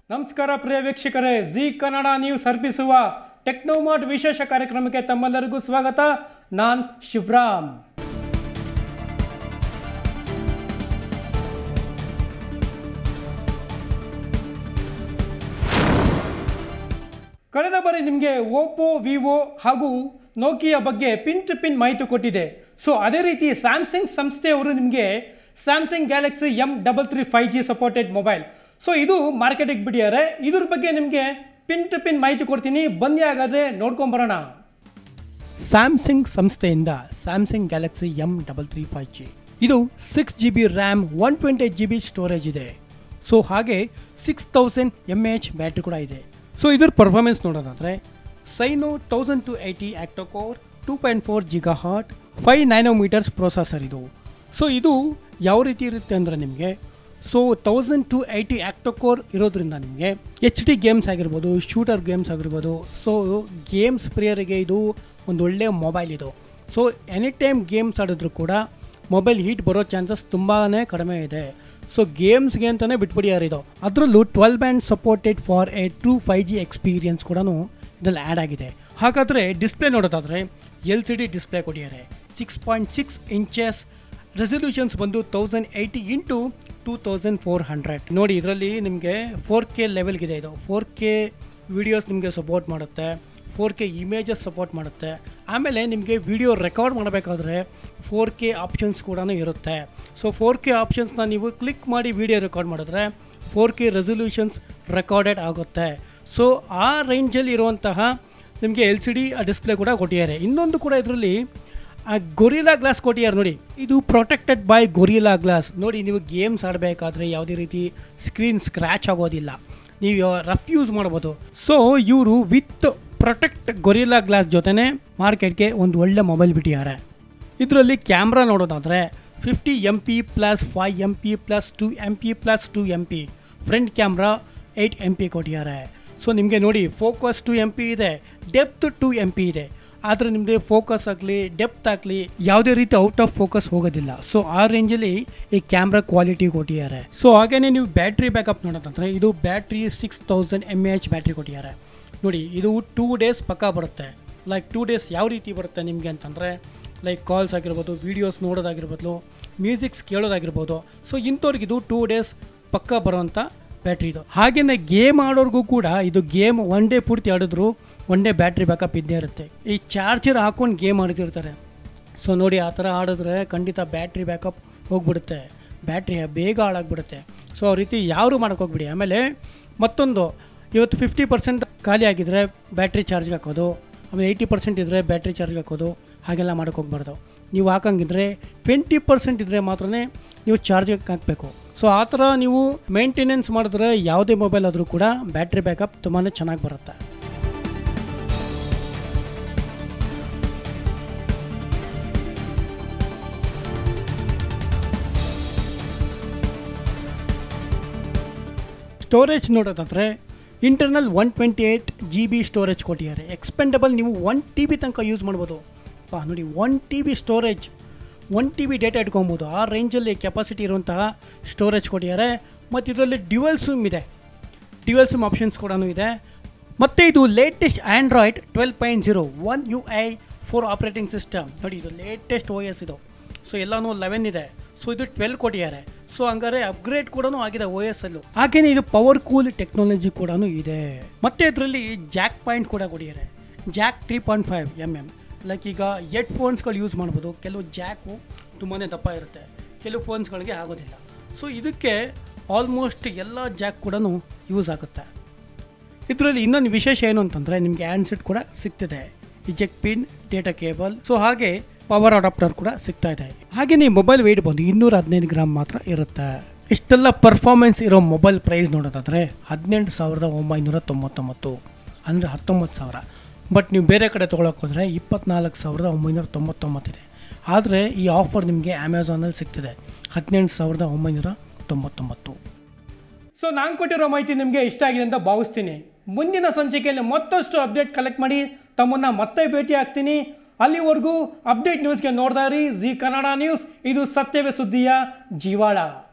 ನಮಸ್ಕಾರ ಪ್ರಿಯ ವೀಕ್ಷಕರೇ G Kannada news ಅರ್ಪಿಸುವ ಟೆಕ್ನೋಮಾರ್ಟ್ ವಿಶೇಷ ಕಾರ್ಯಕ್ರಮಕ್ಕೆ ತಮ್ಮೆಲ್ಲರಿಗೂ ಸ್ವಾಗತ ನಾನ್ ಶಿವರಾಮ್ ಕಳೆದ ಬಾರಿ ನಿಮಗೆ ಓಪೋ ವಿವೋ ಹಾಗೂ ನೋಕಿಯಾ ಬಗ್ಗೆ ಪಿನ್ ಟು ಪಿನ್ ಮಾಹಿತಿ ಕೊಟ್ಟಿದೆ ಸೊ ಅದೇ ರೀತಿ ಸ್ಯಾಮ್ಸಂಗ್ ಸಂಸ್ಥೆಯವರು ನಿಮಗೆ Samsung Galaxy M double three five G supported mobile so ಇದು ಮಾರ್ಕೆಟಿಗೆ ಬಿಟ್ಟಿದ್ದಾರೆ ಇದ್ರ ಬಗ್ಗೆ ನಿಮಗೆ ಪಿನ್ ಟು ಪಿನ್ ಮಾಹಿತಿ ಕೊಡ್ತೀನಿ ಬನ್ನಿ ಹಾಗಾದರೆ ನೋಡ್ಕೊಂಬರೋಣ ಸ್ಯಾಮ್ಸಂಗ್ ಸಂಸ್ಥೆಯಿಂದ Samsung Galaxy M double three five G ಇದು six G B RAM one twenty eight G B storage ಇದೆ ಸೊ ಹಾಗೆ six thousand M H battery ಕೂಡ ಇದೆ ಸೊ ಇದ್ರ ಪರ್ಫಾರ್ಮೆನ್ಸ್ ನೋಡೋದಾದರೆ Exynos thousand two eighty octa core two point four gigahertz five nanometers processor ಇದು so ಇದು ಯಾವ ರೀತಿ ಇರುತ್ತೆ ಅಂದರೆ ನಿಮಗೆ so thousand two eighty octa core ಇರೋದ್ರಿಂದ ನಿಮಗೆ ಎಚ್ ಡಿ ಗೇಮ್ಸ್ ಆಗಿರ್ಬೋದು ಶೂಟರ್ ಗೇಮ್ಸ್ ಆಗಿರ್ಬೋದು ಸೊ ಗೇಮ್ಸ್ ಪ್ರಿಯರಿಗೆ ಇದು ಒಂದು ಒಳ್ಳೆಯ ಮೊಬೈಲ್ ಇದು ಸೊ ಎನಿ ಟೈಮ್ ಗೇಮ್ಸ್ ಆಡಿದ್ರು ಕೂಡ ಮೊಬೈಲ್ ಹೀಟ್ ಬರೋ ಚಾನ್ಸಸ್ ತುಂಬಾ ಕಡಿಮೆ ಇದೆ ಸೊ ಗೇಮ್ಸ್ಗೆ ಅಂತಲೇ ಬಿಟ್ಬಿಡಿಯಾರ ಇದು ಅದರಲ್ಲೂ twelve band supported for a two five G experience ಕೂಡ ಇದರಲ್ಲಿ ಆ್ಯಡ್ ಆಗಿದೆ ಹಾಗಾದರೆ ಡಿಸ್ಪ್ಲೇ ನೋಡೋದಾದರೆ ಎಲ್ ಸಿ ಡಿ ಡಿಸ್ಪ್ಲೇ ಕೊಟ್ಟಿದ್ದಾರೆ six point six inches resolutions ಬಂದು thousand eighty into two thousand four hundred ನೋಡಿ ಇದರಲ್ಲಿ ನಿಮಗೆ ಫೋರ್ ಕೆ ಲೆವೆಲ್ಗಿದೆ ಇದು ಫೋರ್ ಕೆ ವಿಡಿಯೋಸ್ ನಿಮಗೆ ಸಪೋರ್ಟ್ ಮಾಡುತ್ತೆ ಫೋರ್ ಕೆ ಇಮೇಜಸ್ ಸಪೋರ್ಟ್ ಮಾಡುತ್ತೆ ಆಮೇಲೆ ನಿಮಗೆ ವಿಡಿಯೋ ರೆಕಾರ್ಡ್ ಮಾಡಬೇಕಾದ್ರೆ ಫೋರ್ ಕೆ ಆಪ್ಷನ್ಸ್ ಕೂಡ ಇರುತ್ತೆ ಸೊ ಫೋರ್ ಕೆ ಆಪ್ಷನ್ಸ್ನ ನೀವು ಕ್ಲಿಕ್ ಮಾಡಿ ವಿಡಿಯೋ ರೆಕಾರ್ಡ್ ಮಾಡಿದ್ರೆ ಫೋರ್ ಕೆ ರೆಸಲ್ಯೂಷನ್ಸ್ ರೆಕಾರ್ಡೆಡ್ ಆಗುತ್ತೆ ಸೊ ಆ ರೇಂಜಲ್ಲಿ ಇರುವಂತಹ ನಿಮಗೆ ಎಲ್ ಸಿ ಡಿ ಡಿಸ್ಪ್ಲೇ ಕೂಡ ಕೊಟ್ಟಿದ್ದಾರೆ ಇನ್ನೊಂದು ಕೂಡ ಇದರಲ್ಲಿ ಆ ಗೊರಿಲಾ ಗ್ಲಾಸ್ ಕೊಟ್ಟಿದ್ದಾರೆ ನೋಡಿ ಇದು ಪ್ರೊಟೆಕ್ಟೆಡ್ ಬೈ ಗೊರಿಲಾ ಗ್ಲಾಸ್ ನೋಡಿ ನೀವು ಗೇಮ್ಸ್ ಆಡಬೇಕಾದ್ರೆ ಯಾವುದೇ ರೀತಿ ಸ್ಕ್ರೀನ್ ಸ್ಕ್ರ್ಯಾಚ್ ಆಗೋದಿಲ್ಲ ನೀವು ರಫ್ ಯೂಸ್ ಮಾಡ್ಬೋದು ಸೊ ಇವರು ವಿತ್ ಪ್ರೊಟೆಕ್ಟ್ ಗೊರಿಲಾ ಗ್ಲಾಸ್ ಜೊತೆನೇ ಮಾರ್ಕೆಟ್ಗೆ ಒಂದು ಒಳ್ಳೆ ಮೊಬೈಲ್ ಬಿಟ್ಟಿದ್ದಾರೆ ಇದರಲ್ಲಿ ಕ್ಯಾಮ್ರಾ ನೋಡೋದಾದರೆ fifty M P plus five M P plus two M P plus two M P front camera eight M P ಕೊಟ್ಟಿದ್ದಾರೆ ಸೊ ನಿಮಗೆ ನೋಡಿ ಫೋಕಸ್ ಟು ಎಮ್ ಪಿ ಇದೆ ಡೆಪ್ತ್ ಟು ಎಮ್ ಪಿ ಇದೆ ಆದರೆ ನಿಮ್ಮದು ಫೋಕಸ್ ಆಗಲಿ depth ಆಗಲಿ ಯಾವುದೇ ರೀತಿ ಔಟ್ ಆಫ್ ಫೋಕಸ್ ಹೋಗೋದಿಲ್ಲ ಸೊ ಆ ರೇಂಜಲ್ಲಿ ಈ ಕ್ಯಾಮ್ರಾ ಕ್ವಾಲಿಟಿ ಕೊಟ್ಟಿದ್ದಾರೆ ಸೊ ಹಾಗೇನೇ ನೀವು ಬ್ಯಾಟ್ರಿ ಬ್ಯಾಕಪ್ ನೋಡೋದಂದ್ರೆ ಇದು battery six thousand M H battery ಕೊಟ್ಟಿದ್ದಾರೆ ನೋಡಿ ಇದು ಟೂ ಡೇಸ್ ಪಕ್ಕ ಬರುತ್ತೆ ಲೈಕ್ ಟೂ ಡೇಸ್ ಯಾವ ರೀತಿ ಬರುತ್ತೆ ನಿಮಗೆ ಅಂತಂದರೆ ಲೈಕ್ ಕಾಲ್ಸ್ ಆಗಿರ್ಬೋದು ವೀಡಿಯೋಸ್ ನೋಡೋದಾಗಿರ್ಬೋದು ಮ್ಯೂಸಿಕ್ಸ್ ಕೇಳೋದಾಗಿರ್ಬೋದು ಸೊ ಇಂಥವ್ರಿಗೆ ಇದು ಟೂ ಡೇಸ್ ಪಕ್ಕ ಬರುವಂಥ ಬ್ಯಾಟ್ರಿ ಇದು ಹಾಗೆಯೇ ಗೇಮ್ ಆಡೋರ್ಗೂ ಕೂಡ ಇದು ಗೇಮ್ ಒನ್ ಡೇ ಪೂರ್ತಿ ಆಡಿದ್ರು ಒನ್ ಡೇ ಬ್ಯಾಟ್ರಿ ಬ್ಯಾಕಪ್ ಇದ್ದೇ ಇರುತ್ತೆ ಈ ಚಾರ್ಜರ್ ಹಾಕೊಂಡು ಗೇಮ್ ಆಡ್ತಿರ್ತಾರೆ ಸೊ ನೋಡಿ ಆ ಥರ ಆಡಿದ್ರೆ ಖಂಡಿತ ಬ್ಯಾಟ್ರಿ ಬ್ಯಾಕಪ್ ಹೋಗ್ಬಿಡುತ್ತೆ ಬ್ಯಾಟ್ರಿ ಬೇಗ ಹಾಳಾಗ್ಬಿಡುತ್ತೆ ಸೊ ಆ ರೀತಿ ಯಾರು ಹೋಗ್ಬಿಡಿ ಆಮೇಲೆ ಮತ್ತೊಂದು ಇವತ್ತು ಫಿಫ್ಟಿ ಪರ್ಸೆಂಟ್ ಖಾಲಿ ಆಗಿದ್ರೆ ಬ್ಯಾಟ್ರಿ ಚಾರ್ಜ್ಗೆ ಹಾಕೋದು ಆಮೇಲೆ ಏಯ್ಟಿ ಪರ್ಸೆಂಟ್ ಇದ್ದರೆ ಬ್ಯಾಟ್ರಿ ಚಾರ್ಜ್ಗೆ ಹಾಕೋದು ಹಾಗೆಲ್ಲ ಮಾಡೋಕ್ಕೆ ಹೋಗ್ಬಾರ್ದು ನೀವು ಹಾಕಂಗಿದ್ರೆ ಟ್ವೆಂಟಿ ಪರ್ಸೆಂಟ್ ಇದ್ದರೆ ಮಾತ್ರ ನೀವು ಚಾರ್ಜ್ಗೆ ಹಾಕಬೇಕು ಸೊ ಆ ಥರ ನೀವು ಮೇಂಟೆನೆನ್ಸ್ ಮಾಡಿದ್ರೆ ಯಾವುದೇ ಮೊಬೈಲ್ ಆದರೂ ಕೂಡ ಬ್ಯಾಟ್ರಿ ಬ್ಯಾಕಪ್ ತುಂಬಾ ಚೆನ್ನಾಗಿ ಬರುತ್ತೆ ಸ್ಟೋರೇಜ್ ನೋಡೋದಾದರೆ internal one twenty eight G B storage ಕೊಟ್ಟಿದ್ದಾರೆ ಎಕ್ಸ್ಪೆಂಡಬಲ್ ನೀವು ಒನ್ ಟಿ ಬಿ ತನಕ ಯೂಸ್ ಮಾಡ್ಬೋದು ಪಾ ನೋಡಿ one T B storage one T B data ಇಟ್ಕೊಬೋದು ಆ ರೇಂಜಲ್ಲಿ ಕೆಪಾಸಿಟಿ ಇರುವಂತಹ ಸ್ಟೋರೇಜ್ ಕೊಟ್ಟಿದ್ದಾರೆ ಮತ್ತು ಇದರಲ್ಲಿ ಡ್ಯುವೆಲ್ ಸಿಮ್ ಇದೆ ಡ್ಯುವೆಲ್ ಸಿಮ್ ಆಪ್ಷನ್ಸ್ ಕೂಡ ಇದೆ ಮತ್ತು ಇದು latest Android twelve point zero One U I four operating system ನೋಡಿ ಇದು ಲೇಟೆಸ್ಟ್ ಓ ಎಸ್ ಇದು ಸೊ ಎಲ್ಲನೂ ಲೆವೆನ್ ಇದೆ ಸೊ ಇದು ಟ್ವೆಲ್ ಕೊಟ್ಟಿದ್ದಾರೆ ಸೊ ಹಂಗಾರೆ ಅಪ್ಗ್ರೇಡ್ ಕೂಡ ಆಗಿದೆ ಓ ಎಸ್ ಅಲ್ಲೂ ಹಾಗೇನೆ ಇದು ಪವರ್ ಕೂಲ್ ಟೆಕ್ನಾಲಜಿ ಕೂಡ ಇದೆ ಮತ್ತೆ ಇದರಲ್ಲಿ ಜಾಕ್ ಪಾಯಿಂಟ್ ಕೂಡ ಕೊಟ್ಟಿದ್ದಾರೆ jack three point five M M like ಈಗ ಹೆಡ್ ಫೋನ್ಸ್ಗಳು ಯೂಸ್ ಮಾಡ್ಬೋದು ಕೆಲವು ಜಾಕು ತುಂಬಾ ದಪ್ಪ ಇರುತ್ತೆ ಕೆಲವು ಫೋನ್ಸ್ಗಳಿಗೆ ಆಗೋದಿಲ್ಲ ಸೊ ಇದಕ್ಕೆ ಆಲ್ಮೋಸ್ಟ್ ಎಲ್ಲ ಜಾಕ್ ಕೂಡ ಯೂಸ್ ಆಗುತ್ತೆ ಇದರಲ್ಲಿ ಇನ್ನೊಂದು ವಿಶೇಷ ಏನು ಅಂತಂದರೆ ನಿಮಗೆ ಹ್ಯಾಂಡ್ಸೆಟ್ ಕೂಡ ಸಿಗ್ತಿದೆ eject pin data cable so ಹಾಗೆ ಪವರ್ ಅಡಾಪ್ಟರ್ ಕೂಡ ಸಿಗ್ತಾ ಇದೆ ಹಾಗೆ ಈ ಮೊಬೈಲ್ ವೆಯ್ಟ್ ಬಂದು ಇನ್ನೂರ ಹದಿನೈದು ಗ್ರಾಮ್ ಮಾತ್ರ ಇರುತ್ತೆ ಇಷ್ಟೆಲ್ಲ ಪರ್ಫಾರ್ಮೆನ್ಸ್ ಇರೋ ಮೊಬೈಲ್ ಪ್ರೈಸ್ ನೋಡೋದಾದರೆ ಹದಿನೆಂಟು ಸಾವಿರದ ಒಂಬೈನೂರ ತೊಂಬತ್ತೊಂಬತ್ತು ಅಂದರೆ ಹತ್ತೊಂಬತ್ತು ಸಾವಿರ ಬಟ್ ನೀವು ಬೇರೆ ಕಡೆ ತೊಗೊಳಕ್ಕೆ ಹೋದರೆ ಇಪ್ಪತ್ನಾಲ್ಕು ಸಾವಿರದ ಒಂಬೈನೂರ ತೊಂಬತ್ತೊಂಬತ್ತಿದೆ ಆದರೆ ಈ ಆಫರ್ ನಿಮಗೆ ಅಮೆಝಾನಲ್ಲಿ ಸಿಗ್ತಿದೆ ಹದಿನೆಂಟು ಸಾವಿರದ ಒಂಬೈನೂರ ತೊಂಬತ್ತೊಂಬತ್ತು ಸೊ ನಾನು ಕೊಟ್ಟಿರೋ ಮಾಹಿತಿ ನಿಮಗೆ ಇಷ್ಟ ಆಗಿದೆ ಅಂತ ಭಾವಿಸ್ತೀನಿ ಮುಂದಿನ ಸಂಚಿಕೆಯಲ್ಲಿ ಮತ್ತಷ್ಟು ಅಪ್ಡೇಟ್ ಕಲೆಕ್ಟ್ ಮಾಡಿ ತಮ್ಮನ್ನು ಮತ್ತೆ ಭೇಟಿ ಆಗ್ತೀನಿ ಅಲ್ಲಿವರೆಗೂ ಅಪ್ಡೇಟ್ ನ್ಯೂಸ್ಗೆ ನೋಡ್ತಾ ಇರಿ ಜಿ ಕನ್ನಡ ನ್ಯೂಸ್ ಇದು ಸತ್ಯವೇ ಸುದ್ದಿಯ ಜೀವಾಳ